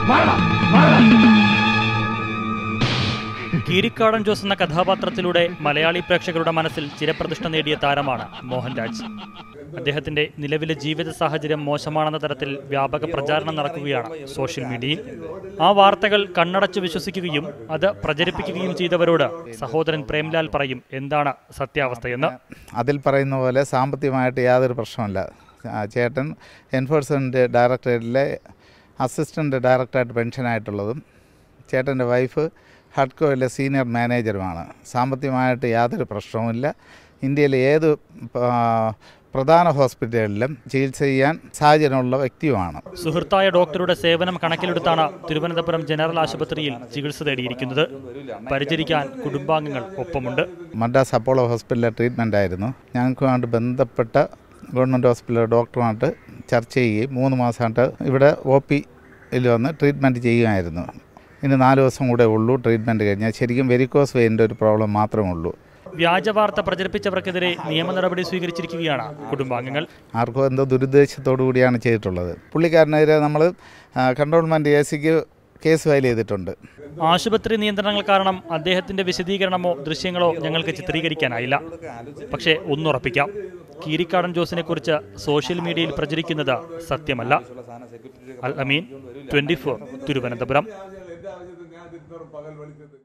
കീരിക്കാടൻ ജോസ് എന്ന കഥാപാത്രത്തിലൂടെ മലയാളി പ്രേക്ഷകരുടെ മനസ്സിൽ ചിരപ്രതിഷ്ഠ നേടിയ താരമാണ് മോഹൻരാജ് അദ്ദേഹത്തിന്റെ നിലവിലെ ജീവിത സാഹചര്യം മോശമാണെന്ന തരത്തിൽ വ്യാപക പ്രചാരണം നടക്കുകയാണ് സോഷ്യൽ മീഡിയയിൽ ആ വാർത്തകൾ കണ്ണടച്ച് വിശ്വസിക്കുകയും അത് പ്രചരിപ്പിക്കുകയും ചെയ്തവരോട് സഹോദരൻ പ്രേംലാൽ പറയും എന്താണ് സത്യാവസ്ഥയെന്ന് അതിൽ പറയുന്ന പോലെ സാമ്പത്തികമായിട്ട് യാതൊരു പ്രശ്നമില്ല ആ, ചേട്ടൻ എൻഫോഴ്സ്മെൻറ്റ് ഡയറക്ടറേറ്റിലെ അസിസ്റ്റൻ്റ് ഡയറക്ടറായിട്ട് പെൻഷനായിട്ടുള്ളതും ചേട്ടൻ്റെ വൈഫ് ഹഡ്കോയിലെ സീനിയർ മാനേജറുമാണ് സാമ്പത്തികമായിട്ട് യാതൊരു പ്രശ്നവുമില്ല ഇന്ത്യയിലെ ഏത് ആ, പ്രധാന ഹോസ്പിറ്റലിലും ചികിത്സ ചെയ്യാൻ സാഹചര്യമുള്ള വ്യക്തിയുമാണ് സുഹൃത്തായ ഡോക്ടറുടെ സേവനം കണക്കിലെടുത്താണ് തിരുവനന്തപുരം ജനറൽ ആശുപത്രിയിൽ ചികിത്സ തേടിയിരിക്കുന്നത് പരിചരിക്കാൻ കുടുംബാംഗങ്ങൾ ഒപ്പമുണ്ട് മദ്രാസ് അപ്പോളോ ഹോസ്പിറ്റലിലെ ട്രീറ്റ്മെൻ്റ് ആയിരുന്നു ഞങ്ങൾക്കുമായിട്ട് ബന്ധപ്പെട്ട ഗവൺമെൻറ് ഹോസ്പിറ്റലിലെ ഡോക്ടറുമായിട്ട് ചർച്ച ചെയ്യുകയും മൂന്ന് മാസമായിട്ട് ഇവിടെ ഒ പിയിൽ വന്ന് ട്രീറ്റ്മെൻറ്റ് ചെയ്യുമായിരുന്നു ഇനി നാല് ദിവസം കൂടെ ഉള്ളൂ ട്രീറ്റ്മെൻറ്റ് കഴിഞ്ഞാൽ ശരിക്കും വെരിക്കോസ് വെയിൻ്റെ ഒരു പ്രോബ്ലം മാത്രമേ ഉള്ളൂ വ്യാജ വാർത്ത പ്രചരിപ്പിച്ചവർക്കെതിരെ നിയമ നടപടി സ്വീകരിച്ചിരിക്കുകയാണ് കുടുംബാംഗങ്ങൾ ആർക്കോ എന്തോ ദുരുദ്ദേശത്തോടു കൂടിയാണ് ചെയ്തിട്ടുള്ളത് പുള്ളിക്കാരനെതിരെ നമ്മൾ കൺട്രോൾമെൻറ്റ് എ സിക്ക് കേസ് ഫയൽ ചെയ്തിട്ടുണ്ട് ആശുപത്രി നിയന്ത്രണങ്ങൾ കാരണം അദ്ദേഹത്തിന്റെ വിശദീകരണമോ ദൃശ്യങ്ങളോ ഞങ്ങൾക്ക് ചിത്രീകരിക്കാനായില്ല പക്ഷേ ഒന്നുറപ്പിക്കാം കീരിക്കാടൻ ജോസിനെ കുറിച്ച് സോഷ്യൽ മീഡിയയിൽ പ്രചരിക്കുന്നത് സത്യമല്ല അൽ അമീൻ ട്വന്റി തിരുവനന്തപുരം എന്റെ ആവശ്യത്തിന് ഞാൻ തിരുത്തോറും പകൽ വിളിച്ചത്